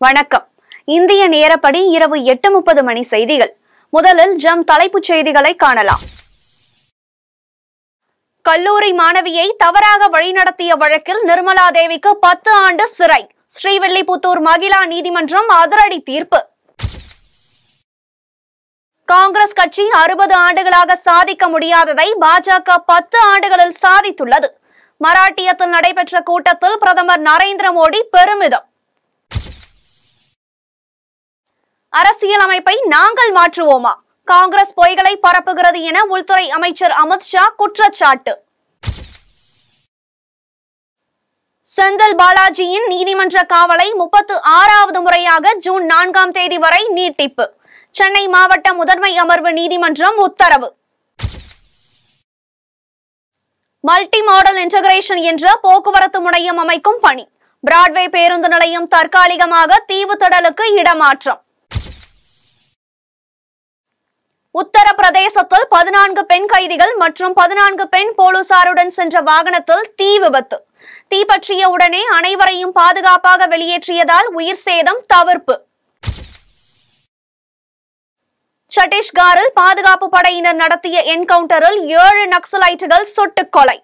வணக்கம் இந்திய நேரப்படி இரவு எட்டு முப்பது மணி செய்திகள் முதலில் ஜம் தலைப்புச் செய்திகளை காணலாம் கல்லூரி மாணவியை தவறாக வழிநடத்திய வழக்கில் நிர்மலா தேவிக்கு பத்து ஆண்டு சிறை ஸ்ரீவில்லிபுத்தூர் மகிழா நீதிமன்றம் அதிரடி தீர்ப்பு காங்கிரஸ் கட்சி அறுபது ஆண்டுகளாக சாதிக்க முடியாததை பாஜக பத்து ஆண்டுகளில் சாதித்துள்ளது மராட்டியத்தில் நடைபெற்ற கூட்டத்தில் பிரதமர் நரேந்திர மோடி பெருமிதம் அரசியலமைப்பை நாங்கள் மாற்றுவோமா காங்கிரஸ் பொய்களை பரப்புகிறது என உள்துறை அமைச்சர் அமித்ஷா குற்றச்சாட்டு செந்தில் பாலாஜியின் நீதிமன்ற காவலை முப்பத்து ஆறாவது முறையாக ஜூன் நான்காம் தேதி வரை நீட்டிப்பு சென்னை மாவட்ட முதன்மை அமர்வு நீதிமன்றம் உத்தரவு மல்டி மாடல் இன்டகிரேஷன் என்ற போக்குவரத்து முனையம் அமைக்கும் பணி பிராட்வே பேருந்து நிலையம் தற்காலிகமாக தீவுத்திடலுக்கு இடமாற்றம் உத்தரப்பிரதேசத்தில் பதினான்கு பெண் கைதிகள் மற்றும் பதினான்கு பெண் போலீசாருடன் சென்ற வாகனத்தில் தீ விபத்து தீ பற்றிய உடனே அனைவரையும் பாதுகாப்பாக வெளியேற்றியதால் உயிர் சேதம் தவிர்ப்பு சத்தீஸ்கரில் பாதுகாப்பு படையினர் நடத்திய என்கவுண்டரில் ஏழு நக்சலைட்டுகள் சுட்டுக் கொலை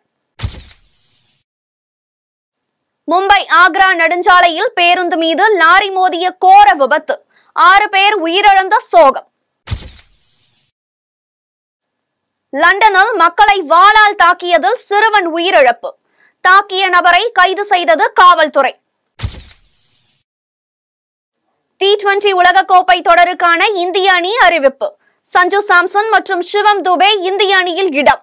மும்பை ஆக்ரா நெடுஞ்சாலையில் பேருந்து மீது லாரி மோதிய கோர விபத்து ஆறு பேர் உயிரிழந்த சோகம் லண்டனில் மக்களை வாளால் தாக்கியதில் சிறுவன் உயிரிழப்பு தாக்கிய நபரை கைது செய்தது காவல்துறை டி டுவெண்டி உலகக்கோப்பை தொடருக்கான இந்திய அணி அறிவிப்பு சஞ்சு சாம்சன் மற்றும் சிவம் துபே இந்திய அணியில் இடம்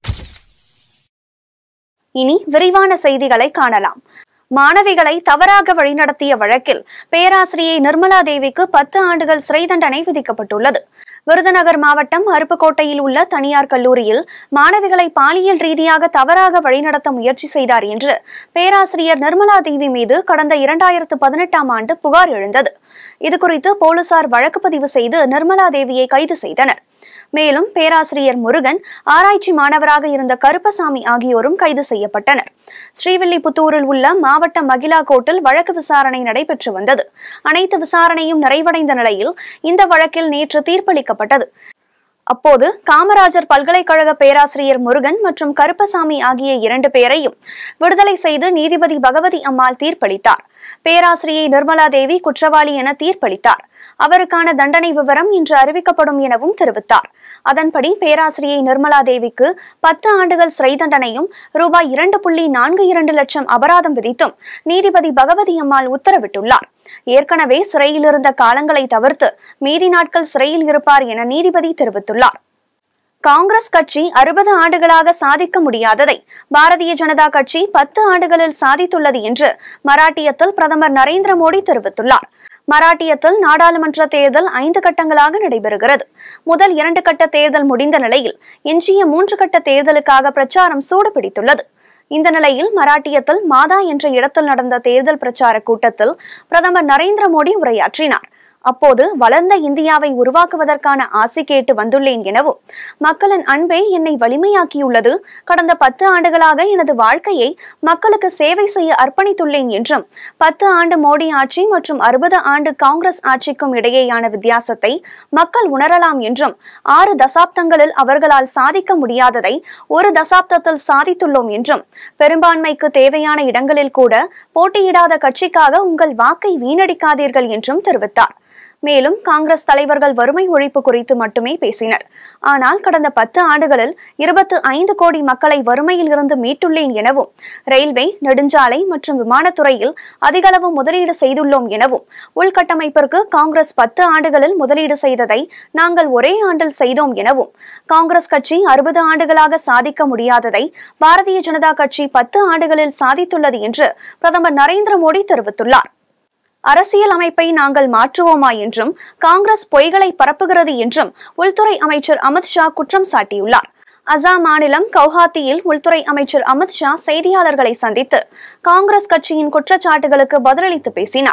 இனி விரிவான செய்திகளை காணலாம் மாணவிகளை தவறாக வழிநடத்திய வழக்கில் பேராசிரியை நிர்மலா தேவிக்கு பத்து ஆண்டுகள் சிறை தண்டனை விதிக்கப்பட்டுள்ளது விருதுநகர் மாவட்டம் அருப்புக்கோட்டையில் உள்ள தனியார் கல்லூரியில் மாணவிகளை பாலியல் ரீதியாக தவறாக வழிநடத்த முயற்சி செய்தார் என்று பேராசிரியர் நிர்மலா தேவி மீது கடந்த இரண்டாயிரத்து பதினெட்டாம் ஆண்டு புகார் எழுந்தது இதுகுறித்து போலீசார் வழக்கு பதிவு செய்து நிர்மலா தேவியை கைது செய்தனர் மேலும் பேராசிரியர் முருகன் ஆராய்ச்சி மாணவராக இருந்த கருப்பசாமி ஆகியோரும் கைது செய்யப்பட்டனர் ஸ்ரீவில்லிபுத்தூரில் உள்ள மாவட்ட மகிழா கோர்ட்டில் வழக்கு விசாரணை நடைபெற்று வந்தது அனைத்து விசாரணையும் நிறைவடைந்த நிலையில் இந்த வழக்கில் நேற்று தீர்ப்பளிக்கப்பட்டது அப்போது காமராஜர் பல்கலைக்கழக பேராசிரியர் முருகன் மற்றும் கருப்பசாமி ஆகிய இரண்டு பேரையும் விடுதலை செய்து நீதிபதி பகவதி அம்மாள் தீர்ப்பளித்தார் பேராசிரியை நிர்மலா தேவி குற்றவாளி என தீர்ப்பளித்தார் அவருக்கான தண்டனை விவரம் இன்று அறிவிக்கப்படும் எனவும் தெரிவித்தார் அதன்படி பேராசிரியை நிர்மலா தேவிக்கு பத்து ஆண்டுகள் சிறை தண்டனையும் ரூபாய் இரண்டு புள்ளி நான்கு இரண்டு லட்சம் அபராதம் விதித்தும் நீதிபதி பகவதி அம்மாள் உத்தரவிட்டுள்ளார் ஏற்கனவே சிறையில் இருந்த காலங்களை தவிர்த்து மீதி நாட்கள் சிறையில் இருப்பார் என நீதிபதி தெரிவித்துள்ளார் காங்கிரஸ் கட்சி அறுபது ஆண்டுகளாக சாதிக்க முடியாததை பாரதிய ஜனதா கட்சி பத்து ஆண்டுகளில் சாதித்துள்ளது என்று மராட்டியத்தில் பிரதமர் நரேந்திர மோடி தெரிவித்துள்ளார் மராட்டியத்தில் நாடாளுமன்ற தேர்தல் ஐந்து கட்டங்களாக நடைபெறுகிறது முதல் இரண்டு கட்ட தேர்தல் முடிந்த நிலையில் எஞ்சிய மூன்று கட்ட தேர்தலுக்காக பிரச்சாரம் சூடுபிடித்துள்ளது இந்த நிலையில் மராட்டியத்தில் மாதா என்ற இடத்தில் நடந்த தேர்தல் பிரச்சார கூட்டத்தில் பிரதமர் நரேந்திர மோடி உரையாற்றினார் அப்போது வளர்ந்த இந்தியாவை உருவாக்குவதற்கான ஆசை கேட்டு வந்துள்ளேன் எனவும் மக்களின் அன்பே என்னை வலிமையாக்கியுள்ளது கடந்த பத்து ஆண்டுகளாக எனது வாழ்க்கையை மக்களுக்கு சேவை செய்ய அர்ப்பணித்துள்ளேன் என்றும் பத்து ஆண்டு மோடி ஆட்சி மற்றும் அறுபது ஆண்டு காங்கிரஸ் ஆட்சிக்கும் இடையேயான வித்தியாசத்தை மக்கள் உணரலாம் என்றும் ஆறு தசாப்தங்களில் அவர்களால் சாதிக்க முடியாததை ஒரு தசாப்தத்தில் சாதித்துள்ளோம் என்றும் பெரும்பான்மைக்கு தேவையான இடங்களில் கூட போட்டியிடாத கட்சிக்காக உங்கள் வாக்கை வீணடிக்காதீர்கள் என்றும் தெரிவித்தார் மேலும் காங்கிரஸ் தலைவர்கள் வறுமை ஒழிப்பு குறித்து மட்டுமே பேசினர் ஆனால் கடந்த பத்து ஆண்டுகளில் இருபத்து ஐந்து கோடி மக்களை வறுமையில் இருந்து மீட்டுள்ளேன் எனவும் ரயில்வே நெடுஞ்சாலை மற்றும் விமானத்துறையில் அதிகளவு முதலீடு செய்துள்ளோம் எனவும் உள்கட்டமைப்பிற்கு காங்கிரஸ் பத்து ஆண்டுகளில் முதலீடு செய்ததை நாங்கள் ஒரே ஆண்டில் செய்தோம் எனவும் காங்கிரஸ் கட்சி அறுபது ஆண்டுகளாக சாதிக்க முடியாததை பாரதிய ஜனதா கட்சி பத்து ஆண்டுகளில் சாதித்துள்ளது என்று பிரதமர் நரேந்திர மோடி தெரிவித்துள்ளார் அரசியல் அமைப்பை நாங்கள் மாற்றுவோமா என்றும் காங்கிரஸ் பொய்களை பரப்புகிறது என்றும் உள்துறை அமைச்சர் அமித்ஷா குற்றம் சாட்டியுள்ளார் அசாம் மாநிலம் கவுஹாத்தியில் உள்துறை அமைச்சர் அமித்ஷா செய்தியாளர்களை சந்தித்து காங்கிரஸ் கட்சியின் குற்றச்சாட்டுகளுக்கு பதிலளித்து பேசினார்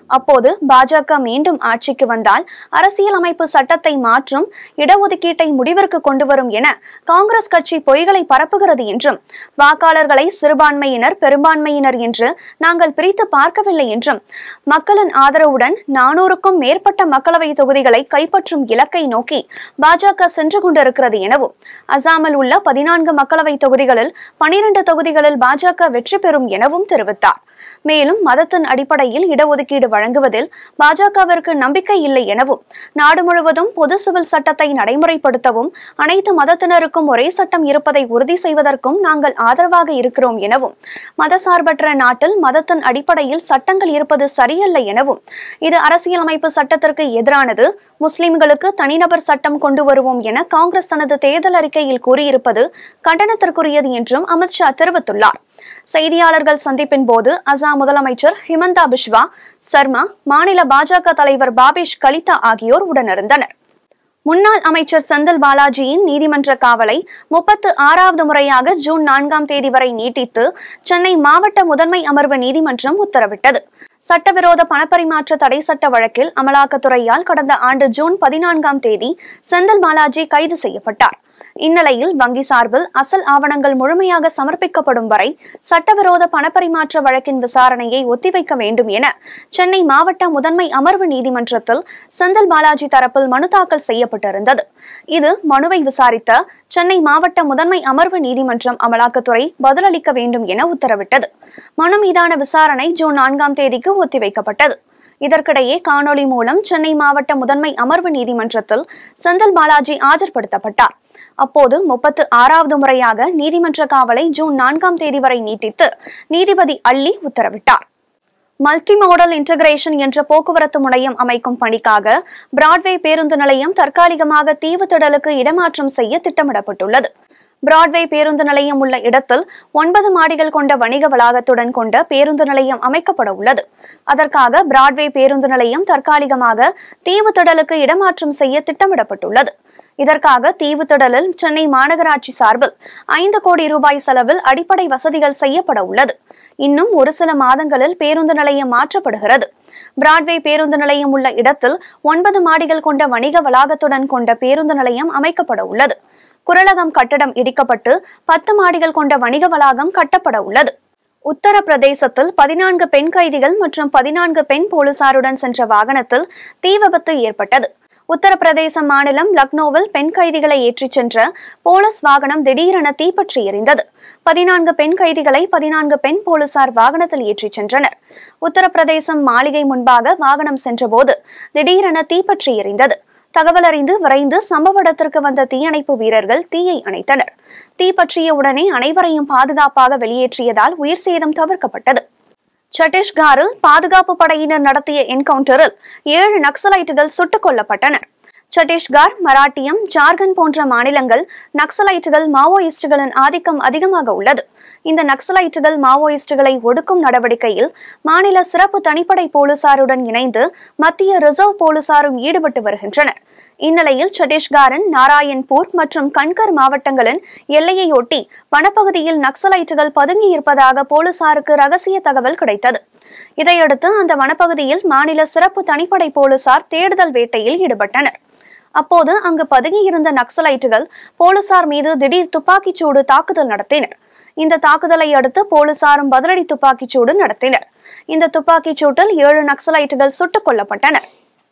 அப்போது பாஜக மீண்டும் ஆட்சிக்கு வந்தால் அரசியலமைப்பு சட்டத்தை மாற்றும் இடஒதுக்கீட்டை முடிவிற்கு கொண்டு வரும் என காங்கிரஸ் கட்சி பொய்களை பரப்புகிறது என்றும் வாக்காளர்களை சிறுபான்மையினர் பெரும்பான்மையினர் என்று நாங்கள் பிரித்து பார்க்கவில்லை என்றும் மக்களின் ஆதரவுடன் நானூறுக்கும் மேற்பட்ட மக்களவை தொகுதிகளை கைப்பற்றும் இலக்கை நோக்கி பாஜக சென்று கொண்டிருக்கிறது எனவும் அசாமில் உள்ள பதினான்கு மக்களவை தொகுதிகளில் பனிரெண்டு தொகுதிகளில் பாஜக வெற்றி பெறும் எனவும் தெரிவித்தார் மேலும் மதத்தின் அடிப்படையில் இடஒதுக்கீடு வழங்குவதில் பாஜகவிற்கு நம்பிக்கை இல்லை எனவும் நாடு முழுவதும் பொது சிவில் சட்டத்தை நடைமுறைப்படுத்தவும் அனைத்து மதத்தினருக்கும் ஒரே சட்டம் இருப்பதை உறுதி செய்வதற்கும் நாங்கள் ஆதரவாக இருக்கிறோம் எனவும் மதசார்பற்ற நாட்டில் மதத்தின் அடிப்படையில் சட்டங்கள் இருப்பது சரியல்ல எனவும் இது அரசியலமைப்பு சட்டத்திற்கு எதிரானது முஸ்லிம்களுக்கு தனிநபர் சட்டம் கொண்டு வருவோம் என காங்கிரஸ் தனது தேர்தல் அறிக்கையில் கூறியிருப்பது கண்டனத்திற்குரியது என்றும் அமித்ஷா தெரிவித்துள்ளார் செய்தியாளர்கள் சந்திப்பின் போது அசாம் முதலமைச்சர் ஹிமந்தா பிஸ்வா சர்மா மாநில பாஜக தலைவர் பாபேஷ் கலிதா ஆகியோர் உடனிருந்தனர் முன்னாள் அமைச்சர் செந்தில் பாலாஜியின் நீதிமன்ற காவலை முப்பத்து ஆறாவது முறையாக ஜூன் நான்காம் தேதி வரை நீட்டித்து சென்னை மாவட்ட முதன்மை அமர்வு நீதிமன்றம் உத்தரவிட்டது சட்டவிரோத பணப்பரிமாற்ற தடை சட்ட வழக்கில் அமலாக்கத்துறையால் கடந்த ஆண்டு ஜூன் பதினான்காம் தேதி செந்தில் பாலாஜி கைது செய்யப்பட்டார் இந்நிலையில் வங்கி சார்பில் அசல் ஆவணங்கள் முழுமையாக சமர்ப்பிக்கப்படும் வரை சட்டவிரோத பணப்பரிமாற்ற வழக்கின் விசாரணையை ஒத்திவைக்க வேண்டும் என சென்னை மாவட்ட முதன்மை அமர்வு நீதிமன்றத்தில் செந்தில் பாலாஜி தரப்பில் மனு தாக்கல் செய்யப்பட்டிருந்தது இது மனுவை விசாரித்த சென்னை மாவட்ட முதன்மை அமர்வு நீதிமன்றம் அமலாக்கத்துறை பதிலளிக்க வேண்டும் என உத்தரவிட்டது மனு மீதான விசாரணை ஜூன் நான்காம் தேதிக்கு ஒத்திவைக்கப்பட்டது இதற்கிடையே காணொலி மூலம் சென்னை மாவட்ட முதன்மை அமர்வு நீதிமன்றத்தில் செந்தில் பாலாஜி ஆஜர்படுத்தப்பட்டார் அப்போது முப்பத்து ஆறாவது முறையாக நீதிமன்ற காவலை ஜூன் நான்காம் தேதி வரை நீட்டித்து நீதிபதி அள்ளி உத்தரவிட்டார் மல்டி மோடல் இன்டகிரேஷன் என்ற போக்குவரத்து முனையம் அமைக்கும் பணிக்காக பிராட்வே பேருந்து நிலையம் தற்காலிகமாக தீவுத்திடலுக்கு இடமாற்றம் செய்ய திட்டமிடப்பட்டுள்ளது பிராட்வே பேருந்து நிலையம் உள்ள இடத்தில் ஒன்பது மாடிகள் கொண்ட வணிக வளாகத்துடன் கொண்ட பேருந்து நிலையம் அமைக்கப்பட உள்ளது அதற்காக பிராட்வே பேருந்து நிலையம் தற்காலிகமாக தீவுத்திடலுக்கு இடமாற்றம் செய்ய திட்டமிடப்பட்டுள்ளது இதற்காக தீவுத்திடலில் சென்னை மாநகராட்சி சார்பில் ஐந்து கோடி ரூபாய் செலவில் அடிப்படை வசதிகள் செய்யப்பட உள்ளது இன்னும் ஒரு சில மாதங்களில் பேருந்து நிலையம் மாற்றப்படுகிறது பிராட்வே பேருந்து நிலையம் உள்ள இடத்தில் ஒன்பது மாடிகள் கொண்ட வணிக வளாகத்துடன் கொண்ட பேருந்து நிலையம் அமைக்கப்பட உள்ளது குரலகம் கட்டடம் இடிக்கப்பட்டு பத்து மாடிகள் கொண்ட வணிக வளாகம் கட்டப்பட உள்ளது உத்தரப்பிரதேசத்தில் பதினான்கு பெண் கைதிகள் மற்றும் பதினான்கு பெண் போலீசாருடன் சென்ற வாகனத்தில் தீ விபத்து ஏற்பட்டது உத்தரப்பிரதேச மாநிலம் லக்னோவில் பெண் கைதிகளை ஏற்றிச் சென்ற போலீஸ் வாகனம் திடீரென தீப்பற்றி எரிந்தது பதினான்கு பெண் கைதிகளை பதினான்கு பெண் போலீசார் வாகனத்தில் ஏற்றிச் சென்றனர் உத்தரப்பிரதேசம் மாளிகை முன்பாக வாகனம் சென்றபோது திடீரென தீப்பற்றி எரிந்தது தகவல் அறிந்து விரைந்து சம்பவ இடத்திற்கு வந்த தீயணைப்பு வீரர்கள் தீயை அணைத்தனர் தீ பற்றிய உடனே அனைவரையும் பாதுகாப்பாக வெளியேற்றியதால் உயிர் சேதம் தவிர்க்கப்பட்டது சத்தீஸ்கரில் பாதுகாப்பு படையினர் நடத்திய என்கவுண்டரில் ஏழு நக்சலைட்டுகள் சுட்டுக் கொல்லப்பட்டனர் சத்தீஸ்கர் மராட்டியம் ஜார்க்கண்ட் போன்ற மாநிலங்கள் நக்சலைட்டுகள் மாவோயிஸ்டுகளின் ஆதிக்கம் அதிகமாக உள்ளது இந்த நக்சலைட்டுகள் மாவோயிஸ்டுகளை ஒடுக்கும் நடவடிக்கையில் மாநில சிறப்பு தனிப்படை போலீசாருடன் இணைந்து மத்திய ரிசர்வ் போலீசாரும் ஈடுபட்டு வருகின்றனர் இந்நிலையில் சத்தீஸ்கரின் நாராயண்பூர் மற்றும் கண்கர் மாவட்டங்களின் எல்லையையொட்டி வனப்பகுதியில் நக்சலைட்டுகள் பதுங்கியிருப்பதாக போலீசாருக்கு ரகசிய தகவல் கிடைத்தது இதையடுத்து அந்த வனப்பகுதியில் மாநில சிறப்பு தனிப்படை போலீசார் தேடுதல் வேட்டையில் ஈடுபட்டனர் அப்போது அங்கு பதுங்கியிருந்த நக்சலைட்டுகள் போலீசார் மீது திடீர் துப்பாக்கிச்சூடு தாக்குதல் நடத்தினர் இந்த தாக்குதலை அடுத்து போலீசாரும் பதிலடி துப்பாக்கிச்சூடு நடத்தினர் இந்த துப்பாக்கிச் சூட்டில் ஏழு நக்சலைட்டுகள் சுட்டுக் கொல்லப்பட்டனர்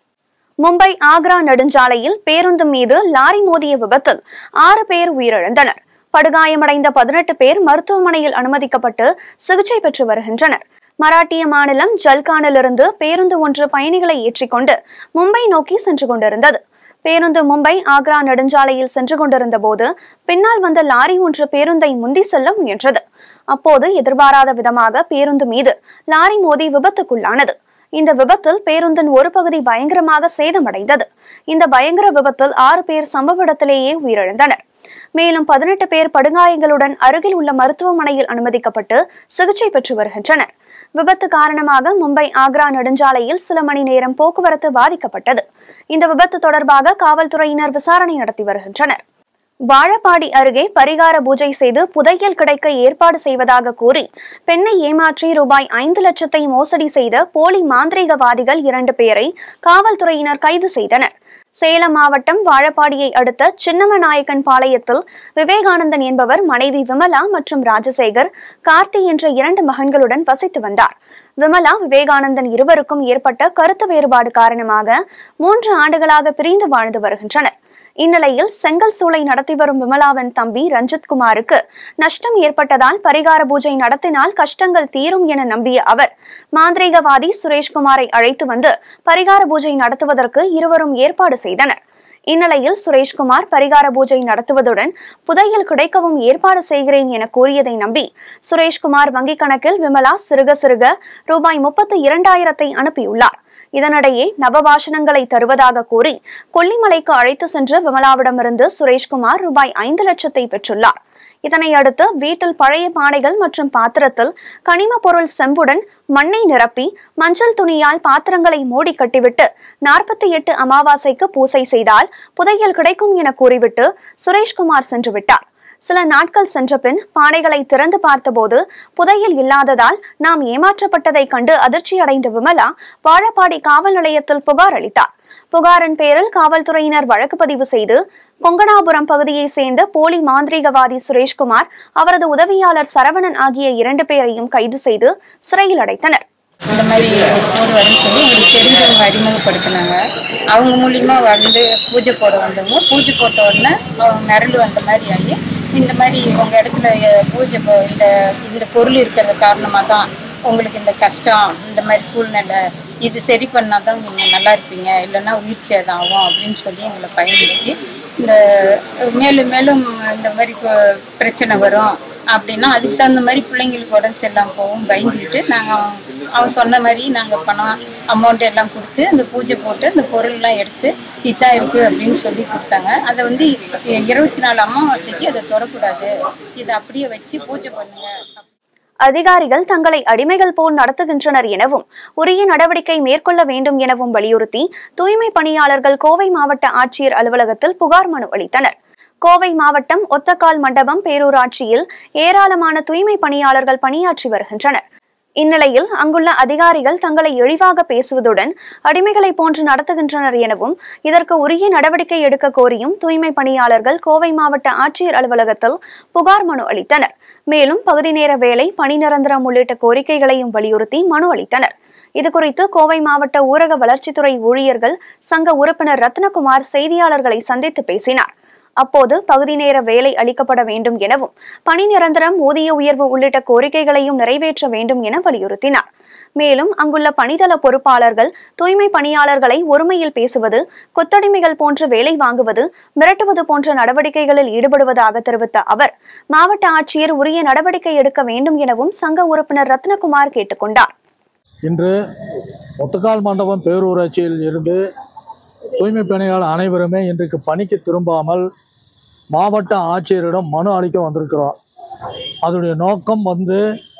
மும்பை ஆக்ரா நெடுஞ்சாலையில் பேருந்து மீது லாரி மோதிய விபத்தில் ஆறு பேர் உயிரிழந்தனர் படுகாயமடைந்த பதினெட்டு பேர் மருத்துவமனையில் அனுமதிக்கப்பட்டு சிகிச்சை பெற்று வருகின்றனர் மராட்டிய மாநிலம் ஜல்கானிலிருந்து பேருந்து ஒன்று பயணிகளை ஏற்றிக்கொண்டு மும்பை நோக்கி சென்று கொண்டிருந்தது பேருந்து மும்பை ஆக்ரா நெடுஞ்சாலையில் சென்று கொண்டிருந்த போது பின்னால் வந்த லாரி ஒன்று பேருந்தை முந்தி செல்ல முயன்றது அப்போது எதிர்பாராத விதமாக பேருந்து மீது லாரி மோதி விபத்துக்குள்ளானது இந்த விபத்தில் பேருந்தின் ஒரு பகுதி பயங்கரமாக சேதமடைந்தது இந்த பயங்கர விபத்தில் ஆறு பேர் சம்பவ இடத்திலேயே உயிரிழந்தனர் மேலும் பதினெட்டு பேர் படுகாயங்களுடன் அருகில் உள்ள மருத்துவமனையில் அனுமதிக்கப்பட்டு சிகிச்சை பெற்று வருகின்றனர் விபத்து காரணமாக மும்பை ஆக்ரா நெடுஞ்சாலையில் சில மணி நேரம் போக்குவரத்து பாதிக்கப்பட்டது இந்த விபத்து தொடர்பாக காவல்துறையினர் விசாரணை நடத்தி வருகின்றனர் வாழப்பாடி அருகே பரிகார பூஜை செய்து புதையல் கிடைக்க ஏற்பாடு செய்வதாக கூறி பெண்ணை ஏமாற்றி ரூபாய் ஐந்து லட்சத்தை மோசடி செய்த போலி மாந்திரீகவாதிகள் இரண்டு பேரை காவல்துறையினர் கைது செய்தனர் சேலம் மாவட்டம் வாழப்பாடியை அடுத்த சின்னமநாயக்கன் பாளையத்தில் விவேகானந்தன் என்பவர் மனைவி விமலா மற்றும் ராஜசேகர் கார்த்தி என்ற இரண்டு மகன்களுடன் வசித்து வந்தார் விமலா விவேகானந்தன் இருவருக்கும் ஏற்பட்ட கருத்து வேறுபாடு காரணமாக மூன்று ஆண்டுகளாக பிரிந்து வாழ்ந்து வருகின்றனர் இந்நிலையில் செங்கல் சூளை நடத்தி வரும் விமலாவின் தம்பி ரஞ்சித் குமாருக்கு நஷ்டம் ஏற்பட்டதால் பரிகார பூஜை நடத்தினால் கஷ்டங்கள் தீரும் என நம்பிய அவர் மாந்திரீகவாதி சுரேஷ்குமாரை அழைத்து வந்து பரிகார பூஜை நடத்துவதற்கு இருவரும் ஏற்பாடு செய்தனர் இந்நிலையில் சுரேஷ்குமார் பரிகார பூஜை நடத்துவதுடன் புதையல் கிடைக்கவும் ஏற்பாடு செய்கிறேன் என கூறியதை நம்பி சுரேஷ்குமார் வங்கிக் கணக்கில் விமலா சிறுக சிறுக ரூபாய் முப்பத்தி இரண்டாயிரத்தை அனுப்பியுள்ளார் இதனிடையே நவபாஷணங்களை தருவதாக கூறி கொல்லிமலைக்கு அழைத்து சென்று விமலாவிடமிருந்து சுரேஷ்குமார் ரூபாய் ஐந்து லட்சத்தை பெற்றுள்ளார் இதனை அடுத்து வீட்டில் பழைய பானைகள் மற்றும் பாத்திரத்தில் கனிம பொருள் செம்புடன் மண்ணை நிரப்பி மஞ்சள் துணியால் பாத்திரங்களை மூடி கட்டிவிட்டு நாற்பத்தி எட்டு அமாவாசைக்கு பூசை செய்தால் புதையல் கிடைக்கும் என கூறிவிட்டு சுரேஷ்குமார் சென்று விட்டார் சில நாட்கள் சென்ற பின் பானைகளை திறந்து பார்த்தபோது புதையல் இல்லாததால் நாம் ஏமாற்றப்பட்டதை கண்டு அதிர்ச்சியடைந்த விமலா வாழப்பாடி காவல் நிலையத்தில் புகார் அளித்தார் புகாரின் பேரில் காவல்துறையினர் வழக்கு பதிவு செய்து கொங்கணாபுரம் பகுதியை சேர்ந்த போலி மாந்திரீகவாதி சுரேஷ்குமார் அவரது உதவியாளர் சரவணன் ஆகிய இரண்டு பேரையும் கைது செய்து சிறையில் அடைத்தனர் இந்த மாதிரி போடுவாருன்னு சொல்லி எங்களுக்கு தெரிஞ்சவங்க அறிமுகப்படுத்தினாங்க அவங்க மூலியமா வந்து பூஜை போட வந்தவங்க பூஜை போட்ட உடனே அவங்க மிரண்டு வந்த மாதிரி ஆகி இந்த மாதிரி உங்க இடத்துல அஹ், பூஜை போ- இந்த இந்த பொருள் இருக்கிறது காரணமாக தான் உங்களுக்கு இந்த கஷ்டம் இந்த மாதிரி சூழ்நிலை இது சரி பண்ணால் தான் நீங்கள் நல்லா இருப்பீங்க இல்லைன்னா உயிர் சேதம் ஆகும் அப்படின்னு சொல்லி எங்களை பயன்படுத்தி இந்த மேலும் மேலும் இந்த மாதிரி கொ- பிரச்சனை வரும் அப்படின்னா அதுக்கு தகுந்த மாதிரி பிள்ளைங்களுக்கு உடம்பு சரியில்லாம போகும் பயந்துக்கிட்டு நாங்கள் அவன் அவன் சொன்ன மாதிரி நாங்கள் பணம் அமௌண்ட் எல்லாம் கொடுத்து அந்த பூஜை போட்டு அந்த பொருள்லாம் எடுத்து இதான் இருக்குது அப்படின்னு சொல்லி கொடுத்தாங்க அதை வந்து இ- இருபத்தி நாலு அமாவாசைக்கு அதை தொடக்கூடாது இதை அப்படியே வச்சு பூஜை பண்ணுங்க அதிகாரிகள் தங்களை அடிமைகள் போல் நடத்துகின்றனர் எனவும் உரிய நடவடிக்கை மேற்கொள்ள வேண்டும் எனவும் வலியுறுத்தி தூய்மை பணியாளர்கள் கோவை மாவட்ட ஆட்சியர் அலுவலகத்தில் புகார் மனு அளித்தனர் கோவை மாவட்டம் ஒத்தக்கால் மண்டபம் பேரூராட்சியில் ஏராளமான தூய்மை பணியாளர்கள் பணியாற்றி வருகின்றனர் இந்நிலையில் அங்குள்ள அதிகாரிகள் தங்களை இழிவாக பேசுவதுடன் அடிமைகளை போன்று நடத்துகின்றனர் எனவும் இதற்கு உரிய நடவடிக்கை எடுக்க கோரியும் தூய்மை பணியாளர்கள் கோவை மாவட்ட ஆட்சியர் அலுவலகத்தில் புகார் மனு அளித்தனர் மேலும் பகுதி நேர வேலை பணி நிரந்தரம் உள்ளிட்ட கோரிக்கைகளையும் வலியுறுத்தி மனு அளித்தனர் இதுகுறித்து கோவை மாவட்ட ஊரக வளர்ச்சித்துறை ஊழியர்கள் சங்க உறுப்பினர் ரத்னகுமார் செய்தியாளர்களை சந்தித்து பேசினார் அப்போது பகுதி நேர வேலை அளிக்கப்பட வேண்டும் எனவும் பணி நிரந்தரம் ஊதிய உயர்வு உள்ளிட்ட கோரிக்கைகளையும் நிறைவேற்ற வேண்டும் என வலியுறுத்தினார் மேலும் அங்குள்ள பணிதள பொறுப்பாளர்கள் தூய்மை பணியாளர்களை ஒருமையில் பேசுவது கொத்தடிமைகள் போன்று வேலை வாங்குவது மிரட்டுவது போன்ற நடவடிக்கைகளில் ஈடுபடுவதாக தெரிவித்த அவர் மாவட்ட ஆட்சியர் உரிய நடவடிக்கை எடுக்க வேண்டும் எனவும் சங்க உறுப்பினர் ரத்னகுமார் கேட்டுக்கொண்டார் இன்று ஒத்தக்கால் மண்டபம் பேரூராட்சியில் இருந்து தூய்மை பணியாளர் அனைவருமே இன்றைக்கு பணிக்கு திரும்பாமல் மாவட்ட ஆட்சியரிடம் மனு அளிக்க வந்திருக்கிறோம் அதனுடைய நோக்கம் வந்து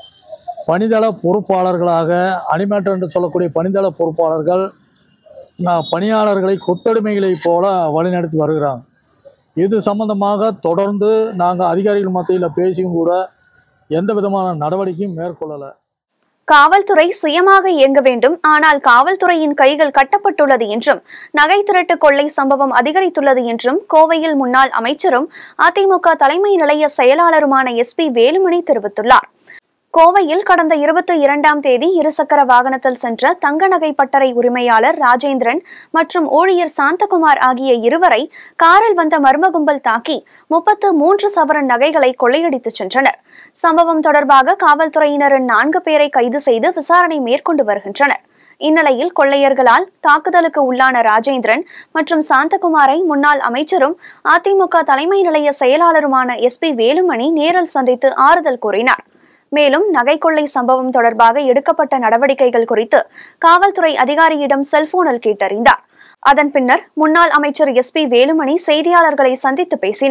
பணிதள பொறுப்பாளர்களாக அனிமேட்டர் என்று சொல்லக்கூடிய பணிதள பொறுப்பாளர்கள் நான் பணியாளர்களை கொத்தடிமைகளைப் போல வழிநடத்தி வருகிறாங்க இது சம்பந்தமாக தொடர்ந்து நாங்கள் அதிகாரிகள் மத்தியில் பேசியும் கூட எந்த விதமான நடவடிக்கையும் மேற்கொள்ளலை காவல்துறை சுயமாக இயங்க வேண்டும் ஆனால் காவல்துறையின் கைகள் கட்டப்பட்டுள்ளது என்றும் நகை திருட்டு கொள்ளை சம்பவம் அதிகரித்துள்ளது என்றும் கோவையில் முன்னாள் அமைச்சரும் அதிமுக தலைமை நிலைய செயலாளருமான எஸ் பி வேலுமணி தெரிவித்துள்ளார் கோவையில் கடந்த இருபத்தி இரண்டாம் தேதி இருசக்கர வாகனத்தில் சென்ற தங்க நகை பட்டறை உரிமையாளர் ராஜேந்திரன் மற்றும் ஊழியர் சாந்தகுமார் ஆகிய இருவரை காரில் வந்த மர்ம கும்பல் தாக்கி முப்பத்து மூன்று சவரன் நகைகளை கொள்ளையடித்துச் சென்றனர் சம்பவம் தொடர்பாக காவல்துறையினரின் நான்கு பேரை கைது செய்து விசாரணை மேற்கொண்டு வருகின்றனர் இந்நிலையில் கொள்ளையர்களால் தாக்குதலுக்கு உள்ளான ராஜேந்திரன் மற்றும் சாந்தகுமாரை முன்னாள் அமைச்சரும் அதிமுக தலைமை நிலைய செயலாளருமான எஸ் பி வேலுமணி நேரில் சந்தித்து ஆறுதல் கூறினார் மேலும் நகை கொள்ளை சம்பவம் தொடர்பாக எடுக்கப்பட்ட நடவடிக்கைகள் குறித்து காவல்துறை அதிகாரியிடம் செல்போனில் கேட்டறிந்தார் அதன் பின்னர் முன்னாள் அமைச்சர் எஸ் பி வேலுமணி செய்தியாளர்களை சந்தித்து பேசினார்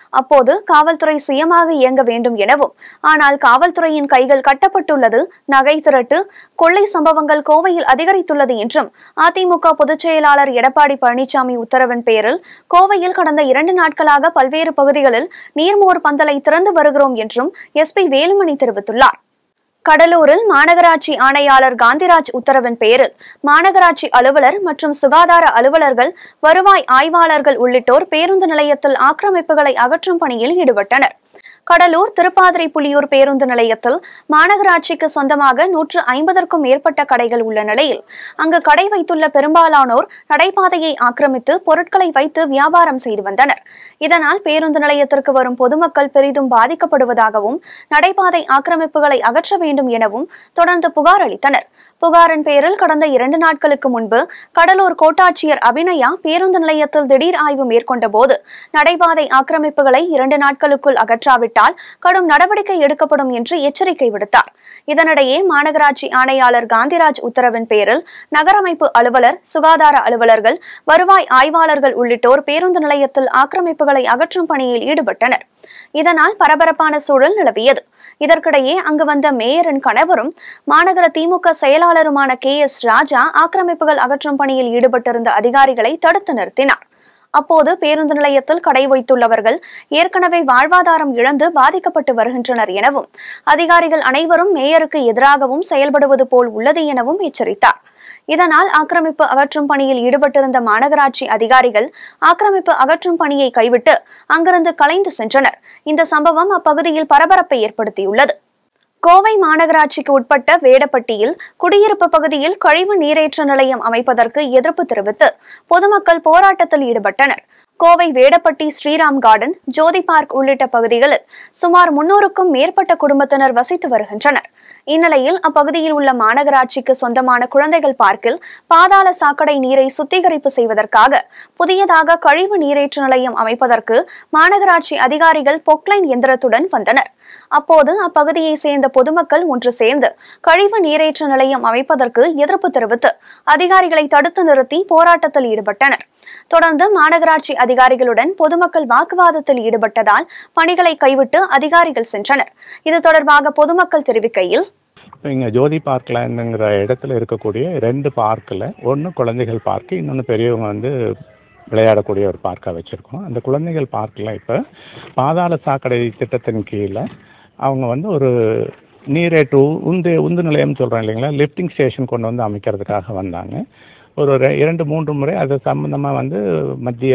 அப்போது காவல்துறை சுயமாக இயங்க வேண்டும் எனவும் ஆனால் காவல்துறையின் கைகள் கட்டப்பட்டுள்ளது நகை திருட்டு கொள்ளை சம்பவங்கள் கோவையில் அதிகரித்துள்ளது என்றும் அதிமுக பொதுச் செயலாளர் எடப்பாடி பழனிசாமி உத்தரவின் பேரில் கோவையில் கடந்த இரண்டு நாட்களாக பல்வேறு பகுதிகளில் நீர்மோர் பந்தலை திறந்து வருகிறோம் என்றும் எஸ்பி வேலுமணி தெரிவித்துள்ளார் கடலூரில் மாநகராட்சி ஆணையாளர் காந்திராஜ் உத்தரவின் பேரில் மாநகராட்சி அலுவலர் மற்றும் சுகாதார அலுவலர்கள் வருவாய் ஆய்வாளர்கள் உள்ளிட்டோர் பேருந்து நிலையத்தில் ஆக்கிரமிப்புகளை அகற்றும் பணியில் ஈடுபட்டனர் கடலூர் திருப்பாதிரை புலியூர் பேருந்து நிலையத்தில் மாநகராட்சிக்கு சொந்தமாக நூற்று ஐம்பதற்கும் மேற்பட்ட கடைகள் உள்ள நிலையில் அங்கு கடை வைத்துள்ள பெரும்பாலானோர் நடைபாதையை ஆக்கிரமித்து பொருட்களை வைத்து வியாபாரம் செய்து வந்தனர் இதனால் பேருந்து நிலையத்திற்கு வரும் பொதுமக்கள் பெரிதும் பாதிக்கப்படுவதாகவும் நடைபாதை ஆக்கிரமிப்புகளை அகற்ற வேண்டும் எனவும் தொடர்ந்து புகார் அளித்தனர் புகாரின் பேரில் கடந்த இரண்டு நாட்களுக்கு முன்பு கடலூர் கோட்டாட்சியர் அபிநயா பேருந்து நிலையத்தில் திடீர் ஆய்வு மேற்கொண்ட போது நடைபாதை ஆக்கிரமிப்புகளை இரண்டு நாட்களுக்குள் அகற்றாவிட்டால் கடும் நடவடிக்கை எடுக்கப்படும் என்று எச்சரிக்கை விடுத்தார் இதனிடையே மாநகராட்சி ஆணையாளர் காந்திராஜ் உத்தரவின் பேரில் நகரமைப்பு அலுவலர் சுகாதார அலுவலர்கள் வருவாய் ஆய்வாளர்கள் உள்ளிட்டோர் பேருந்து நிலையத்தில் ஆக்கிரமிப்புகளை அகற்றும் பணியில் ஈடுபட்டனர் இதனால் பரபரப்பான சூழல் நிலவியது இதற்கிடையே அங்கு வந்த மேயரின் கணவரும் மாநகர திமுக செயலாளருமான கே எஸ் ராஜா ஆக்கிரமிப்புகள் அகற்றும் பணியில் ஈடுபட்டிருந்த அதிகாரிகளை தடுத்து நிறுத்தினார் அப்போது பேருந்து நிலையத்தில் கடை வைத்துள்ளவர்கள் ஏற்கனவே வாழ்வாதாரம் இழந்து பாதிக்கப்பட்டு வருகின்றனர் எனவும் அதிகாரிகள் அனைவரும் மேயருக்கு எதிராகவும் செயல்படுவது போல் உள்ளது எனவும் எச்சரித்தார் இதனால் ஆக்கிரமிப்பு அகற்றும் பணியில் ஈடுபட்டிருந்த மாநகராட்சி அதிகாரிகள் ஆக்கிரமிப்பு அகற்றும் பணியை கைவிட்டு அங்கிருந்து கலைந்து சென்றனர் இந்த சம்பவம் அப்பகுதியில் பரபரப்பை ஏற்படுத்தியுள்ளது கோவை மாநகராட்சிக்கு உட்பட்ட வேடப்பட்டியில் குடியிருப்பு பகுதியில் கழிவு நீரேற்ற நிலையம் அமைப்பதற்கு எதிர்ப்பு தெரிவித்து பொதுமக்கள் போராட்டத்தில் ஈடுபட்டனர் கோவை வேடப்பட்டி ஸ்ரீராம் கார்டன் ஜோதி பார்க் உள்ளிட்ட பகுதிகளில் சுமார் முன்னூறுக்கும் மேற்பட்ட குடும்பத்தினர் வசித்து வருகின்றனர் இந்நிலையில் அப்பகுதியில் உள்ள மாநகராட்சிக்கு சொந்தமான குழந்தைகள் பார்க்கில் பாதாள சாக்கடை நீரை சுத்திகரிப்பு செய்வதற்காக புதியதாக கழிவு நீரேற்று நிலையம் அமைப்பதற்கு மாநகராட்சி அதிகாரிகள் பொக்லைன் எந்திரத்துடன் வந்தனர் அப்போது அப்பகுதியை சேர்ந்த பொதுமக்கள் ஒன்று சேர்ந்து கழிவு நீரேற்று நிலையம் அமைப்பதற்கு எதிர்ப்பு தெரிவித்து அதிகாரிகளை தடுத்து நிறுத்தி போராட்டத்தில் ஈடுபட்டனர் தொடர்ந்து மாநகராட்சி அதிகாரிகளுடன் பொதுமக்கள் வாக்குவாதத்தில் ஈடுபட்டதால் பணிகளை கைவிட்டு அதிகாரிகள் சென்றனர் இது தொடர்பாக பொதுமக்கள் தெரிவிக்கையில் இங்கே ஜோதி பார்க்லாண்டுங்கிற இடத்துல இருக்கக்கூடிய ரெண்டு பார்க்கில் ஒன்று குழந்தைகள் பார்க்கு இன்னொன்று பெரியவங்க வந்து விளையாடக்கூடிய ஒரு பார்க்காக வச்சுருக்கோம் அந்த குழந்தைகள் பார்க்கில் இப்போ பாதாள சாக்கடை திட்டத்தின் கீழே அவங்க வந்து ஒரு நீரேற்று உந்து உந்து நிலையம் சொல்கிறோம் இல்லைங்களா லிஃப்டிங் ஸ்டேஷன் கொண்டு வந்து அமைக்கிறதுக்காக வந்தாங்க ஒரு ரெ- இரண்டு மூன்று முறை அது சம்மந்தமாக வந்து மத்திய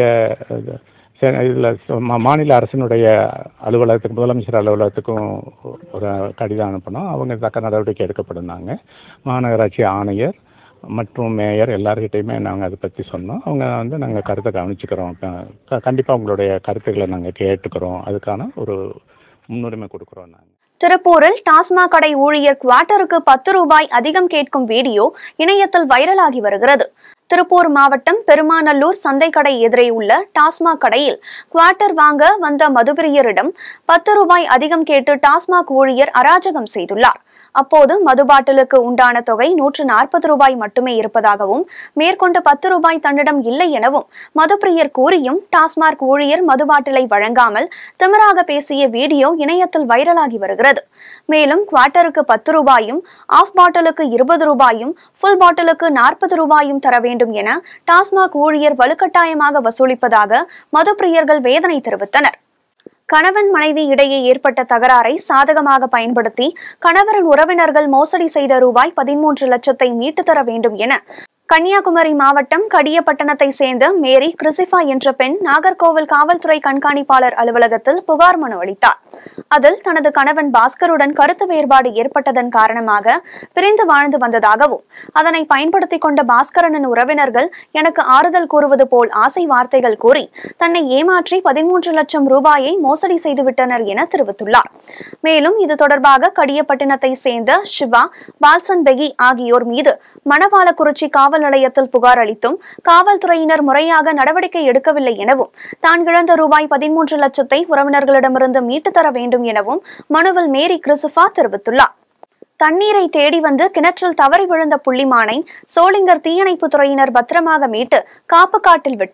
இதில் மாநில அரசினுடைய அலுவலகத்துக்கு முதலமைச்சர் அலுவலகத்துக்கும் ஒரு கடிதம் அனுப்பினோம் அவங்க தக்க நடவடிக்கை எடுக்கப்படுனாங்க மாநகராட்சி ஆணையர் மற்றும் மேயர் எல்லார்கிட்டையுமே நாங்கள் அதை பற்றி சொன்னோம் அவங்க வந்து நாங்கள் கருத்தை கவனிச்சுக்கிறோம் கண்டிப்பாக உங்களுடைய கருத்துக்களை நாங்கள் கேட்டுக்கிறோம் அதுக்கான ஒரு முன்னுரிமை கொடுக்குறோம் நாங்கள் திருப்பூரில் டாஸ்மாக் கடை ஊழியர் குவார்ட்டருக்கு பத்து ரூபாய் அதிகம் கேட்கும் வீடியோ இணையத்தில் வைரலாகி வருகிறது திருப்பூர் மாவட்டம் பெருமாநல்லூர் சந்தைக்கடை எதிரே உள்ள டாஸ்மாக் கடையில் குவார்ட்டர் வாங்க வந்த மதுபிரியரிடம் பத்து ரூபாய் அதிகம் கேட்டு டாஸ்மாக் ஊழியர் அராஜகம் செய்துள்ளார் அப்போது மது பாட்டிலுக்கு உண்டான தொகை நூற்று நாற்பது ரூபாய் மட்டுமே இருப்பதாகவும் மேற்கொண்டு பத்து ரூபாய் தன்னிடம் இல்லை எனவும் மதுப்பிரியர் கூறியும் டாஸ்மாக் ஊழியர் மது பாட்டிலை வழங்காமல் திமிராக பேசிய வீடியோ இணையத்தில் வைரலாகி வருகிறது மேலும் குவார்ட்டருக்கு பத்து ரூபாயும் ஆஃப் பாட்டிலுக்கு இருபது ரூபாயும் ஃபுல் பாட்டிலுக்கு நாற்பது ரூபாயும் தர வேண்டும் என டாஸ்மாக் ஊழியர் வலுக்கட்டாயமாக வசூலிப்பதாக மதுப்பிரியர்கள் வேதனை தெரிவித்தனர் கணவன் மனைவி இடையே ஏற்பட்ட தகராறை சாதகமாக பயன்படுத்தி கணவரின் உறவினர்கள் மோசடி செய்த ரூபாய் பதிமூன்று லட்சத்தை மீட்டு தர வேண்டும் என கன்னியாகுமரி மாவட்டம் கடியப்பட்டணத்தை சேர்ந்த மேரி கிறிசிஃபா என்ற பெண் நாகர்கோவில் காவல்துறை கண்காணிப்பாளர் அலுவலகத்தில் புகார் மனு அளித்தார் அதில் தனது கணவன் பாஸ்கருடன் கருத்து வேறுபாடு ஏற்பட்டதன் காரணமாக பிரிந்து வாழ்ந்து வந்ததாகவும் அதனை பயன்படுத்திக் கொண்ட பாஸ்கரனின் உறவினர்கள் எனக்கு ஆறுதல் கூறுவது போல் ஆசை வார்த்தைகள் கூறி தன்னை ஏமாற்றி பதிமூன்று லட்சம் ரூபாயை மோசடி செய்துவிட்டனர் என தெரிவித்துள்ளார் மேலும் இது தொடர்பாக கடியப்பட்டினத்தை சேர்ந்த சிவா பால்சன் பெகி ஆகியோர் மீது மணவாளக்குறிச்சி காவல் நிலையத்தில் புகார் அளித்தும் காவல்துறையினர் முறையாக நடவடிக்கை எடுக்கவில்லை எனவும் தான் இழந்த ரூபாய் பதிமூன்று லட்சத்தை உறவினர்களிடமிருந்து மீட்டு தர வேண்டும் எனவும் மனுவில் மேரி கிறிசுஃபா தெரிவித்துள்ளார் தண்ணீரை தேடி வந்து கிணற்றில் தவறி விழுந்த புள்ளிமானை சோளிங்கர் தீயணைப்பு துறையினர் பத்திரமாக மீட்டு காப்பு காட்டில் விட்டனர்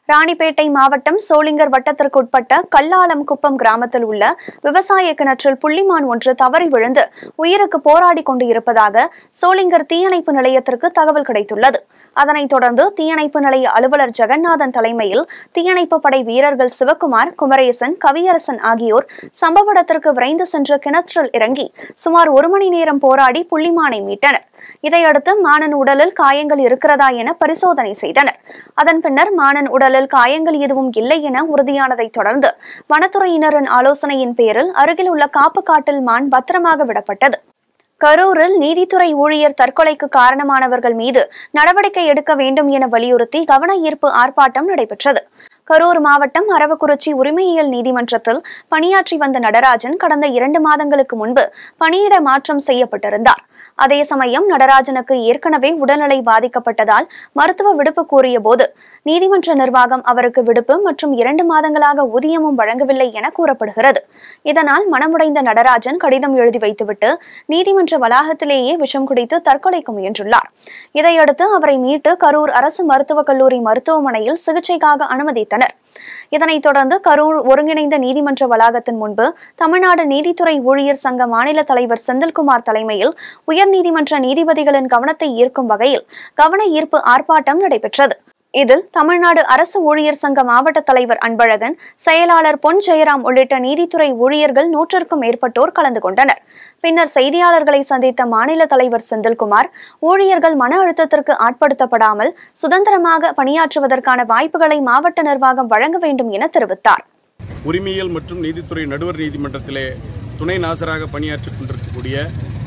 ராணிப்பேட்டை மாவட்டம் சோளிங்கர் வட்டத்திற்குட்பட்ட கல்லாலம் குப்பம் கிராமத்தில் உள்ள விவசாய கிணற்றில் புள்ளிமான் ஒன்று தவறி விழுந்து உயிருக்கு போராடி கொண்டு இருப்பதாக சோளிங்கர் தீயணைப்பு நிலையத்திற்கு தகவல் கிடைத்துள்ளது அதனைத் தொடர்ந்து தீயணைப்பு நிலைய அலுவலர் ஜெகநாதன் தலைமையில் தீயணைப்பு படை வீரர்கள் சிவக்குமார் குமரேசன் கவியரசன் ஆகியோர் சம்பவ இடத்திற்கு விரைந்து சென்று கிணற்றில் இறங்கி சுமார் ஒரு மணி நேரம் போராடி புள்ளிமானை மீட்டனர் இதையடுத்து மானன் உடலில் காயங்கள் இருக்கிறதா என பரிசோதனை செய்தனர் அதன் பின்னர் மானன் உடலில் காயங்கள் எதுவும் இல்லை என உறுதியானதைத் தொடர்ந்து வனத்துறையினரின் ஆலோசனையின் பேரில் அருகில் உள்ள காப்பு காட்டில் மான் பத்திரமாக விடப்பட்டது கரூரில் நீதித்துறை ஊழியர் தற்கொலைக்கு காரணமானவர்கள் மீது நடவடிக்கை எடுக்க வேண்டும் என வலியுறுத்தி கவன ஈர்ப்பு ஆர்ப்பாட்டம் நடைபெற்றது கரூர் மாவட்டம் அரவக்குறிச்சி உரிமையியல் நீதிமன்றத்தில் பணியாற்றி வந்த நடராஜன் கடந்த இரண்டு மாதங்களுக்கு முன்பு பணியிட மாற்றம் செய்யப்பட்டிருந்தார் அதே சமயம் நடராஜனுக்கு ஏற்கனவே உடல்நிலை பாதிக்கப்பட்டதால் மருத்துவ விடுப்பு கோரிய போது நீதிமன்ற நிர்வாகம் அவருக்கு விடுப்பு மற்றும் இரண்டு மாதங்களாக ஊதியமும் வழங்கவில்லை என கூறப்படுகிறது இதனால் மனமுடைந்த நடராஜன் கடிதம் எழுதி வைத்துவிட்டு நீதிமன்ற வளாகத்திலேயே விஷம் குடித்து தற்கொலைக்கு முயன்றுள்ளார் இதையடுத்து அவரை மீட்டு கரூர் அரசு மருத்துவக் கல்லூரி மருத்துவமனையில் சிகிச்சைக்காக அனுமதித்தனர் இதனைத் தொடர்ந்து கரூர் ஒருங்கிணைந்த நீதிமன்ற வளாகத்தின் முன்பு தமிழ்நாடு நீதித்துறை ஊழியர் சங்க மாநில தலைவர் செந்தில்குமார் தலைமையில் உயர்நீதிமன்ற நீதிபதிகளின் கவனத்தை ஈர்க்கும் வகையில் கவன ஈர்ப்பு ஆர்ப்பாட்டம் நடைபெற்றது இதில் தமிழ்நாடு அரசு ஊழியர் சங்க மாவட்ட தலைவர் அன்பழகன் செயலாளர் பொன் ஜெயராம் உள்ளிட்ட நீதித்துறை ஊழியர்கள் நூற்றுக்கும் மேற்பட்டோர் கலந்து கொண்டனர் பின்னர் செய்தியாளர்களை சந்தித்த மாநில தலைவர் செந்தில்குமார் ஊழியர்கள் மன அழுத்தத்திற்கு ஆட்படுத்தப்படாமல் சுதந்திரமாக பணியாற்றுவதற்கான வாய்ப்புகளை மாவட்ட நிர்வாகம் வழங்க வேண்டும் என தெரிவித்தார் உரிமையியல் மற்றும் நீதித்துறை நடுவர் நீதிமன்றத்திலே துணை நாசராக பணியாற்றிக் கொண்டிருக்கக்கூடிய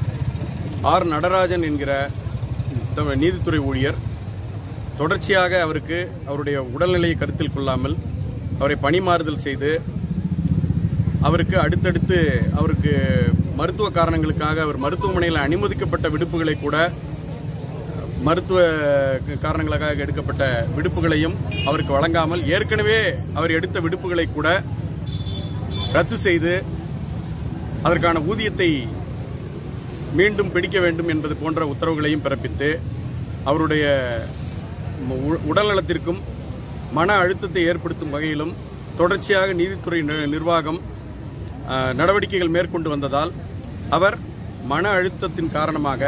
ஆர் நடராஜன் என்கிற த- நீதித்துறை ஊழியர் தொடர்ச்சியாக அவருக்கு அவருடைய உடல்நிலையை கருத்தில் கொள்ளாமல் அவரை பணிமாறுதல் செய்து அவருக்கு அடுத்தடுத்து அவருக்கு மருத்துவ காரணங்களுக்காக அவர் மருத்துவமனையில் அனுமதிக்கப்பட்ட விடுப்புகளை கூட மருத்துவ காரணங்களுக்காக எடுக்கப்பட்ட விடுப்புகளையும் அவருக்கு வழங்காமல் ஏற்கனவே அவர் எடுத்த விடுப்புகளை கூட ரத்து செய்து அதற்கான ஊதியத்தை மீண்டும் பிடிக்க வேண்டும் என்பது போன்ற உத்தரவுகளையும் பிறப்பித்து அவருடைய உ- உடல்நலத்திற்கும் மன அழுத்தத்தை ஏற்படுத்தும் வகையிலும் தொடர்ச்சியாக நீதித்துறை நி- நிர்வாகம் அஹ், நடவடிக்கைகள் மேற்கொண்டு வந்ததால் அவர் மன அழுத்தத்தின் காரணமாக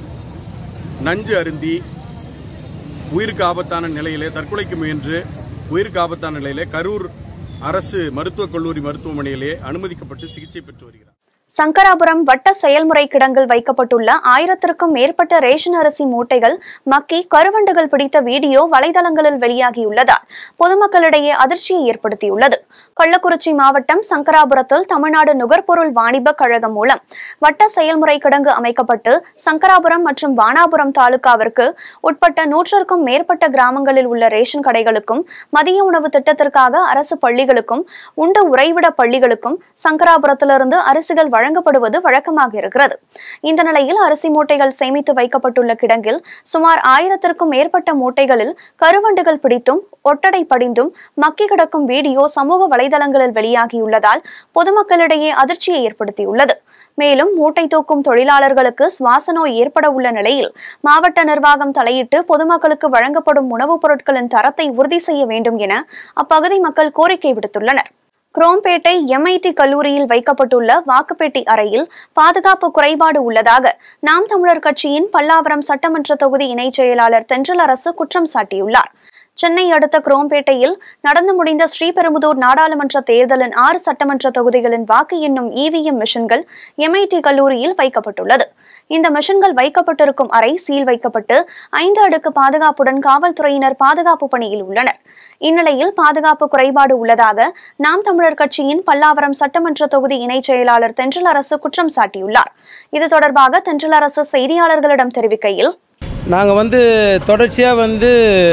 நஞ்சு அருந்தி உயிருக்கு ஆபத்தான நிலையிலே தற்கொலைக்கு முயன்று உயிருக்கு ஆபத்தான நிலையிலே கரூர் அரசு மருத்துவக் கல்லூரி மருத்துவமனையிலே அனுமதிக்கப்பட்டு சிகிச்சை பெற்று வருகிறார் சங்கராபுரம் வட்ட செயல்முறை கிடங்கில் வைக்கப்பட்டுள்ள ஆயிரத்திற்கும் மேற்பட்ட ரேஷன் அரிசி மூட்டைகள் மக்கி கருவண்டுகள் பிடித்த வீடியோ வலைதளங்களில் வெளியாகியுள்ளதால் பொதுமக்களிடையே அதிர்ச்சியை ஏற்படுத்தியுள்ளது கள்ளக்குறிச்சி மாவட்டம் சங்கராபுரத்தில் தமிழ்நாடு நுகர்பொருள் வாணிப கழகம் மூலம் வட்ட செயல்முறை கிடங்கு அமைக்கப்பட்டு சங்கராபுரம் மற்றும் வானாபுரம் தாலுகாவிற்கு உட்பட்ட நூற்றுக்கும் மேற்பட்ட கிராமங்களில் உள்ள ரேஷன் கடைகளுக்கும் மதிய உணவு திட்டத்திற்காக அரசு பள்ளிகளுக்கும் உண்டு உறைவிட பள்ளிகளுக்கும் சங்கராபுரத்திலிருந்து அரிசிகள் வழங்கப்படுவது வழக்கமாக இருக்கிறது இந்த நிலையில் அரிசி மூட்டைகள் சேமித்து வைக்கப்பட்டுள்ள கிடங்கில் சுமார் ஆயிரத்திற்கும் மேற்பட்ட மூட்டைகளில் கருவண்டுகள் பிடித்தும் ஒட்டடை படிந்தும் மக்கி கிடக்கும் வீடியோ சமூக வலைதளங்களில் வெளியாகியுள்ளதால் பொதுமக்களிடையே அதிர்ச்சியை ஏற்படுத்தியுள்ளது மேலும் மூட்டை தூக்கும் தொழிலாளர்களுக்கு சுவாச நோய் ஏற்பட உள்ள நிலையில் மாவட்ட நிர்வாகம் தலையிட்டு பொதுமக்களுக்கு வழங்கப்படும் உணவுப் பொருட்களின் தரத்தை உறுதி செய்ய வேண்டும் என அப்பகுதி மக்கள் கோரிக்கை விடுத்துள்ளனர் குரோம்பேட்டை எம்ஐடி கல்லூரியில் வைக்கப்பட்டுள்ள வாக்குப்பெட்டி அறையில் பாதுகாப்பு குறைபாடு உள்ளதாக நாம் தமிழர் கட்சியின் பல்லாவரம் சட்டமன்ற தொகுதி இணைச் செயலாளர் தென்றல் அரசு குற்றம் சாட்டியுள்ளார் சென்னை அடுத்த குரோம்பேட்டையில் நடந்து முடிந்த ஸ்ரீபெரும்புதூர் நாடாளுமன்ற தேர்தலின் ஆறு சட்டமன்ற தொகுதிகளின் வாக்கு எண்ணும் இவிஎம் மிஷின்கள் எம்ஐடி கல்லூரியில் வைக்கப்பட்டுள்ளது இந்த மிஷின்கள் வைக்கப்பட்டிருக்கும் அறை சீல் வைக்கப்பட்டு ஐந்து அடுக்கு பாதுகாப்புடன் காவல்துறையினர் பாதுகாப்பு பணியில் உள்ளனர் இந்நிலையில் பாதுகாப்பு குறைபாடு உள்ளதாக நாம் தமிழர் கட்சியின் பல்லாவரம் சட்டமன்ற தொகுதி இணைச் செயலாளர் தென்றல் அரசு குற்றம் சாட்டியுள்ளார் இது தொடர்பாக தென்றல் அரசு செய்தியாளர்களிடம் தெரிவிக்கையில் நாங்கள் வந்து தொடர்ச்சியாக வந்து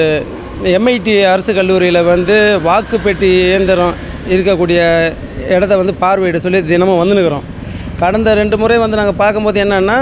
எம்ஐடி அரசு கல்லூரியில் வந்து வாக்குப்பெட்டி இயந்திரம் இருக்கக்கூடிய இடத்த வந்து பார்வையிட சொல்லி தினமும் வந்துனுக்குறோம் கடந்த ரெண்டு முறை வந்து நாங்கள் பார்க்கும்போது என்னென்னா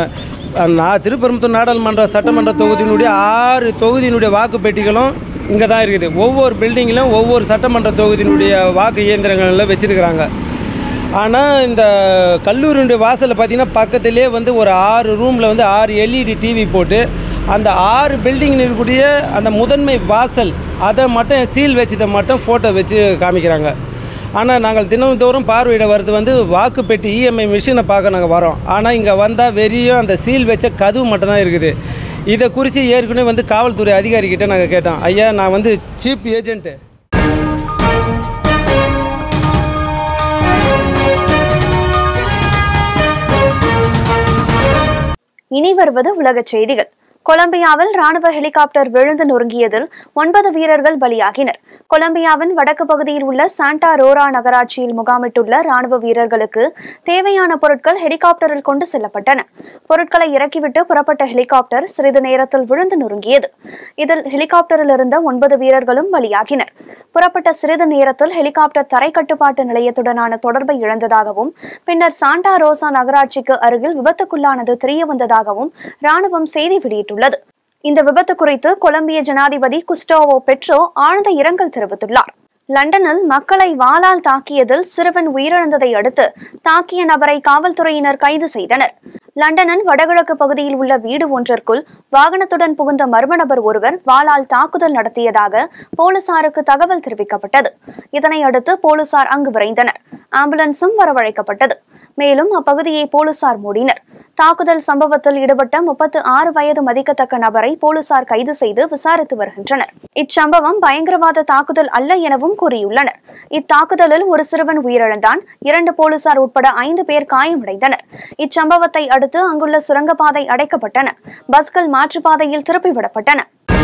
நான் திருப்பெரும்புத்தூர் நாடாளுமன்ற சட்டமன்ற தொகுதியினுடைய ஆறு தொகுதியினுடைய வாக்குப்பெட்டிகளும் இங்கே தான் இருக்குது ஒவ்வொரு பில்டிங்கிலும் ஒவ்வொரு சட்டமன்ற தொகுதியினுடைய வாக்கு இயந்திரங்களில் வச்சுருக்கிறாங்க ஆனால் இந்த கல்லூரியுடைய வாசலில் பார்த்தீங்கன்னா பக்கத்திலே வந்து ஒரு ஆறு ரூமில் வந்து ஆறு எல்இடி டிவி போட்டு அந்த ஆறு பில்டிங் இருக்கக்கூடிய அந்த முதன்மை வாசல் அதை மட்டும் சீல் வச்சதை மட்டும் ஃபோட்டோ வச்சு காமிக்கிறாங்க ஆனால் நாங்கள் தினந்தோறும் பார்வையிட வர்றது வந்து வாக்குப்பெட்டி இஎம்ஐ மிஷினை பார்க்க நாங்கள் வரோம் ஆனால் இங்கே வந்தால் வெறியும் அந்த சீல் வச்ச கதவு மட்டும்தான் இருக்குது இதை குறித்து ஏற்கனவே வந்து காவல்துறை அதிகாரிகிட்ட நாங்கள் கேட்டோம் ஐயா நான் வந்து சீப் ஏஜென்ட்டு இனி வருவது உலகச் செய்திகள் கொலம்பியாவில் ராணுவ ஹெலிகாப்டர் விழுந்து நொறுங்கியதில் ஒன்பது வீரர்கள் பலியாகினர் கொலம்பியாவின் வடக்கு பகுதியில் உள்ள சாண்டா ரோரா நகராட்சியில் முகாமிட்டுள்ள ராணுவ வீரர்களுக்கு தேவையான பொருட்கள் ஹெலிகாப்டரில் கொண்டு செல்லப்பட்டன பொருட்களை இறக்கிவிட்டு புறப்பட்ட ஹெலிகாப்டர் சிறிது நேரத்தில் விழுந்து நொறுங்கியது இதில் ஹெலிகாப்டரில் இருந்த ஒன்பது வீரர்களும் பலியாகினர் புறப்பட்ட சிறிது நேரத்தில் ஹெலிகாப்டர் தரை கட்டுப்பாட்டு நிலையத்துடனான தொடர்பை இழந்ததாகவும் பின்னர் சாண்டா ரோசா நகராட்சிக்கு அருகில் விபத்துக்குள்ளானது தெரியவந்ததாகவும் ராணுவம் செய்தி வெளியிட்டுள்ளது இந்த விபத்து குறித்து கொலம்பிய ஜனாதிபதி குஸ்டோவோ பெட்ரோ ஆழ்ந்த இரங்கல் தெரிவித்துள்ளார் லண்டனில் மக்களை வாளால் தாக்கியதில் சிறுவன் உயிரிழந்ததை அடுத்து தாக்கிய நபரை காவல்துறையினர் கைது செய்தனர் லண்டனின் வடகிழக்கு பகுதியில் உள்ள வீடு ஒன்றிற்குள் வாகனத்துடன் புகுந்த மர்ம நபர் ஒருவர் வாளால் தாக்குதல் நடத்தியதாக போலீசாருக்கு தகவல் தெரிவிக்கப்பட்டது இதனை அடுத்து போலீசார் அங்கு விரைந்தனர் ஆம்புலன்ஸும் வரவழைக்கப்பட்டது மேலும் அப்பகுதியை போலீசார் மூடினர் தாக்குதல் சம்பவத்தில் ஈடுபட்ட முப்பத்து ஆறு வயது மதிக்கத்தக்க நபரை போலீசார் கைது செய்து விசாரித்து வருகின்றனர் இச்சம்பவம் பயங்கரவாத தாக்குதல் அல்ல எனவும் கூறியுள்ளனர் இத்தாக்குதலில் ஒரு சிறுவன் உயிரிழந்தான் இரண்டு போலீசார் உட்பட ஐந்து பேர் காயமடைந்தனர் இச்சம்பவத்தை அடுத்து அங்குள்ள சுரங்கப்பாதை அடைக்கப்பட்டன பஸ்கள் மாற்றுப்பாதையில் திருப்பிவிடப்பட்டன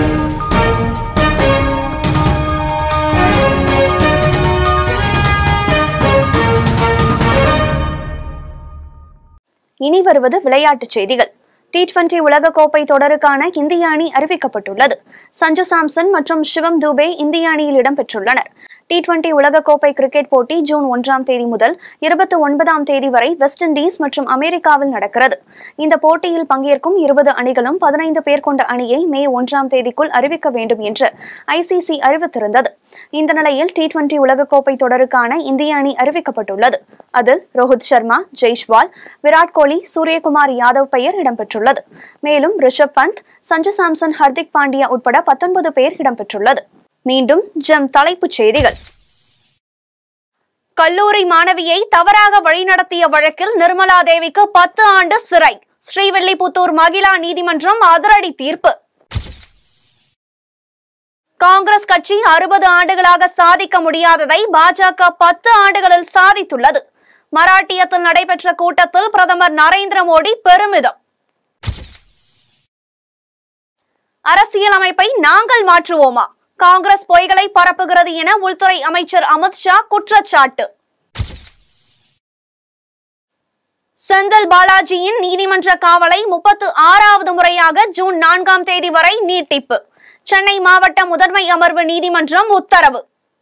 இனி வருவது விளையாட்டுச் செய்திகள் டி டுவெண்டி உலகக்கோப்பை தொடருக்கான இந்திய அணி அறிவிக்கப்பட்டுள்ளது சஞ்சு சாம்சன் மற்றும் சிவம் தூபே இந்திய அணியில் இடம்பெற்றுள்ளனர் டி டுவெண்டி உலகக்கோப்பை கிரிக்கெட் போட்டி ஜூன் ஒன்றாம் தேதி முதல் இருபத்தி ஒன்பதாம் தேதி வரை வெஸ்ட் இண்டீஸ் மற்றும் அமெரிக்காவில் நடக்கிறது இந்த போட்டியில் பங்கேற்கும் இருபது அணிகளும் பதினைந்து பேர் கொண்ட அணியை மே ஒன்றாம் தேதிக்குள் அறிவிக்க வேண்டும் என்று ஐசிசி அறிவித்திருந்தது இந்த நிலையில் டி டுவெண்டி உலகக்கோப்பை தொடருக்கான இந்திய அணி அறிவிக்கப்பட்டுள்ளது அதில் ரோஹித் சர்மா ஜெய்ஷ்வால் விராட் கோலி சூரியகுமார் யாதவ் பெயர் இடம்பெற்றுள்ளது மேலும் ரிஷப் பந்த் சஞ்சு சாம்சன் ஹர்திக் பாண்டியா உட்பட பத்தொன்பது பேர் இடம்பெற்றுள்ளது மீண்டும் ஜெம் தலைப்புச் செய்திகள் கல்லூரி மாணவியை தவறாக வழிநடத்திய வழக்கில் நிர்மலா தேவிக்கு பத்து ஆண்டு சிறை ஸ்ரீவில்லிபுத்தூர் மகிழா நீதிமன்றம் அதிரடி தீர்ப்பு காங்கிரஸ் கட்சி அறுபது ஆண்டுகளாக சாதிக்க முடியாததை பாஜக பத்து ஆண்டுகளில் சாதித்துள்ளது மராட்டியத்தில் நடைபெற்ற கூட்டத்தில் பிரதமர் நரேந்திர மோடி பெருமிதம் அரசியலமைப்பை நாங்கள் மாற்றுவோமா காங்கிரஸ் பொய்களை பரப்புகிறது என உள்துறை அமைச்சர் அமித்ஷா குற்றச்சாட்டு செந்தில் பாலாஜியின் நீதிமன்ற காவலை முப்பத்து ஆறாவது முறையாக ஜூன் நான்காம் தேதி வரை நீட்டிப்பு சென்னை மாவட்ட முதன்மை அமர்வு நீதிமன்றம் உத்தரவு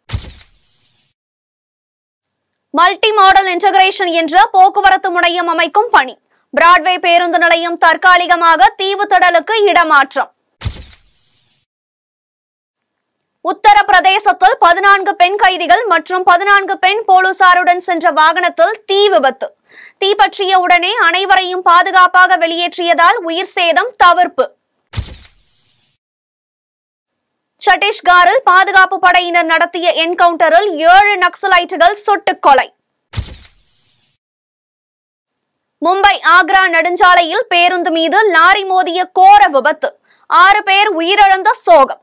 மல்டி மாடல் இன்டகிரேஷன் என்ற போக்குவரத்து முனையம் அமைக்கும் பணி பிராட்வே பேருந்து நிலையம் தற்காலிகமாக தீவுத்திடலுக்கு இடமாற்றம் உத்தரப்பிரதேசத்தில் பதினான்கு பெண் கைதிகள் மற்றும் பதினான்கு பெண் போலீசாருடன் சென்ற வாகனத்தில் தீ விபத்து தீ பற்றிய உடனே அனைவரையும் பாதுகாப்பாக வெளியேற்றியதால் உயிர் சேதம் தவிர்ப்பு சத்தீஸ்கரில் பாதுகாப்பு படையினர் நடத்திய என்கவுண்டரில் ஏழு நக்சலைட்டுகள் சுட்டுக் கொலை மும்பை ஆக்ரா நெடுஞ்சாலையில் பேருந்து மீது லாரி மோதிய கோர விபத்து ஆறு பேர் உயிரிழந்த சோகம்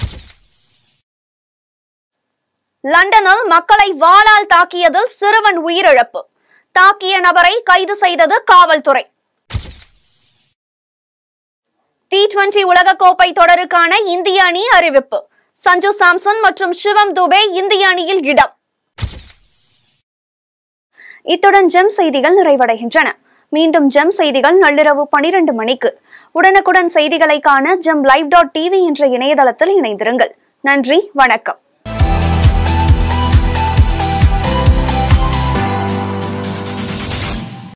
லண்டனில் மக்களை வாளால் தாக்கியதில் சிறுவன் உயிரிழப்பு தாக்கிய நபரை கைது செய்தது காவல்துறை டி டுவெண்டி உலகக்கோப்பை தொடருக்கான இந்திய அணி அறிவிப்பு சஞ்சு சாம்சன் மற்றும் சிவம் துபே இந்திய அணியில் இடம் இத்துடன் ஜெம் செய்திகள் நிறைவடைகின்றன மீண்டும் ஜெம் செய்திகள் நள்ளிரவு பனிரெண்டு மணிக்கு உடனுக்குடன் செய்திகளை காண ஜெம் லைவ் டாட் டிவி என்ற இணையதளத்தில் இணைந்திருங்கள் நன்றி வணக்கம்